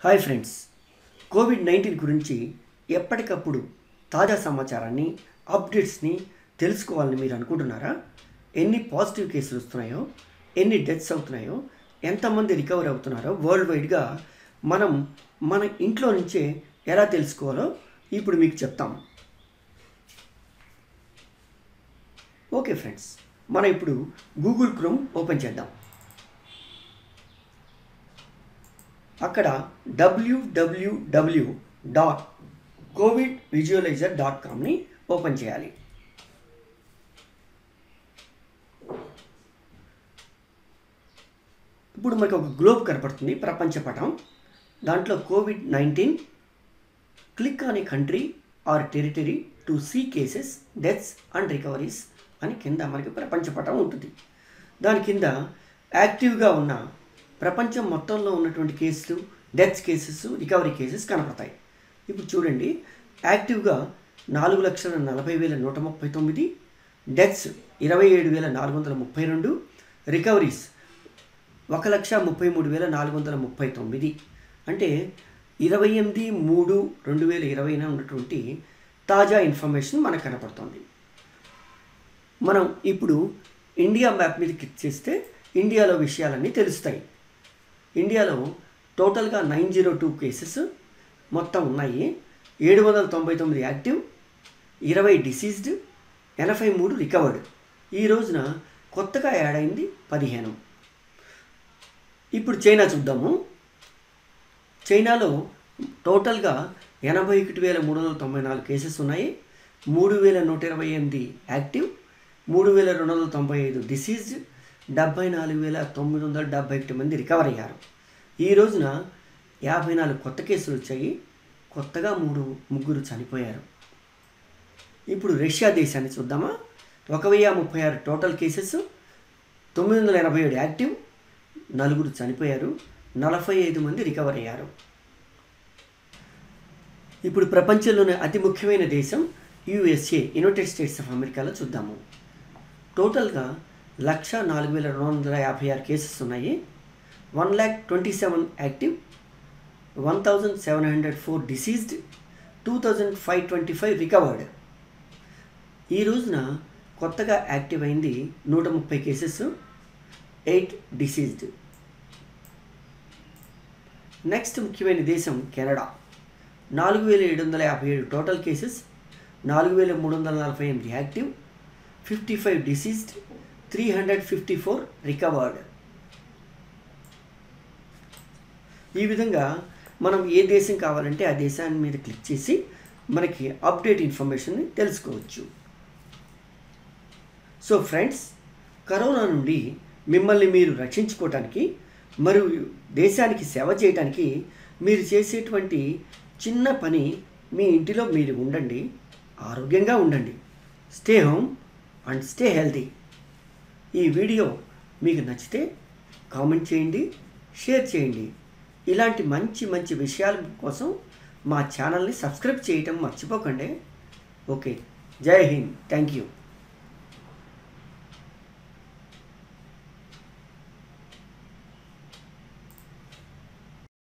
hi friends Covid nineteen గురించి ఎప్పటికప్పుడు తాజా సమాచారాన్ని అప్డేట్స్ని తెలుసుకోవాలని మీరు అనుకుంటున్నారా ఎన్ని పాజిటివ్ కేసులు వస్తున్నాయో ఎన్ని డెత్స్ అవుతున్నాయో ఎంతమంది రికవర్ అవుతున్నారో వరల్డ్ వైడ్గా మనం మన ఇంట్లో నుంచే ఎలా తెలుసుకోవాలో ఇప్పుడు మీకు చెప్తాం ఓకే ఫ్రెండ్స్ మనం ఇప్పుడు గూగుల్ క్రోమ్ ఓపెన్ చేద్దాం అక్కడ WWW dot COVID visualizer dot కామ్ని ఓపెన్ చేయాలి ఇప్పుడు మనకు ఒక గ్లోబ్ కనపడుతుంది ప్రపంచ పటం దాంట్లో COVID nineteen click on a country or territory to see cases deaths and recoveries అని కింద మనకి ప్రపంచ పటం ఉంటుంది దాని కింద యాక్టివ్గా ఉన్న ప్రపంచం మొత్తంలో ఉన్నటువంటి కేసులు డెత్స్ కేసెస్ రికవరీ కేసెస్ కనపడతాయి ఇప్పుడు చూడండి యాక్టివ్గా నాలుగు లక్షల నలభై వేల నూట ముప్పై తొమ్మిది డెత్స్ ఇరవై ఏడు వేల నాలుగు వందల ముప్పై రెండు రికవరీస్ ఒక లక్ష ముప్పై మూడు వేల నాలుగు వందల ముప్పై తొమ్మిది అంటే ఇరవై ఎనిమిది మూడు రెండు వేల ఇరవైన ఉన్నటువంటి తాజా ఇన్ఫర్మేషన్ మనకు కనపడుతుంది మనం ఇప్పుడు ఇండియా మ్యాప్ మీద క్లిక్ చేస్తే ఇండియాలో విషయాలన్నీ తెలుస్తాయి ఇండియాలో టోటల్గా నైన్ జీరో టూ కేసెస్ మొత్తం ఉన్నాయి ఏడు వందల తొంభై తొమ్మిది యాక్టివ్ ఇరవై డిసీజ్డ్ ఎనభై మూడు రికవర్డ్ ఈ రోజున కొత్తగా యాడ్ అయింది పదిహేను ఇప్పుడు చైనా చూద్దాము చైనాలో టోటల్గా ఎనభై ఒకటి వేల మూడు వందల తొంభై నాలుగు కేసెస్ ఉన్నాయి మూడు వేల నూట ఇరవై ఎనిమిది యాక్టివ్ మూడు వేల రెండు వందల తొంభై ఐదు డిసీజ్డ్ డెబ్బై నాలుగు వేల తొమ్మిది వందల డెబ్బై ఒకటి మంది రికవర్ అయ్యారు ఈ రోజున యాభై నాలుగు కొత్త కేసులు వచ్చాయి కొత్తగా మూడు ముగ్గురు చనిపోయారు ఇప్పుడు రష్యా దేశాన్ని చూద్దామా ఒక వెయ్యి ముప్పై ఆరు టోటల్ కేసెస్ తొమ్మిది వందల ఎనభై ఏడు యాక్టివ్ నలుగురు చనిపోయారు నలభై ఐదు మంది రికవర్ అయ్యారు ఇప్పుడు ప్రపంచంలోనే అతి ముఖ్యమైన దేశం యుఎస్ఏ యునైటెడ్ స్టేట్స్ ఆఫ్ అమెరికాలో చూద్దాము టోటల్గా లక్ష నాలుగు వేల రెండు వందల యాభై ఆరు కేసెస్ ఉన్నాయి one lakh twenty seven active one thousand seven hundred four deceased two thousand five twenty five recovered ఈ రోజున కొత్తగా యాక్టివ్ అయింది నూట ముప్పై కేసెస్ ఎయిట్ డిసీజ్డ్ నెక్స్ట్ ముఖ్యమైన దేశం కెనడా నాలుగు వేల ఏడు వందల యాభై ఏడు టోటల్ కేసెస్ నాలుగు వేల మూడు వందల నలభై ఎనిమిది active fifty five deceased three hundred fifty four recovered ఈ విధంగా మనం ఏ దేశం కావాలంటే ఆ దేశాన్ని మీద క్లిక్ చేసి మనకి అప్డేట్ ఇన్ఫర్మేషన్ని తెలుసుకోవచ్చు సో ఫ్రెండ్స్ కరోనా నుండి మిమ్మల్ని మీరు రక్షించుకోవటానికి మరియు దేశానికి సేవ చేయడానికి మీరు చేసేటువంటి చిన్న పని మీ ఇంటిలో మీరు ఉండండి ఆరోగ్యంగా ఉండండి stay home and stay healthy ఈ వీడియో మీకు నచ్చితే కామెంట్ చేయండి షేర్ చేయండి ఇలాంటి మంచి మంచి విషయాల కోసం మా ఛానల్ని సబ్స్క్రైబ్ చేయటం మర్చిపోకండి ఓకే జై హింద్ థ్యాంక్ యూ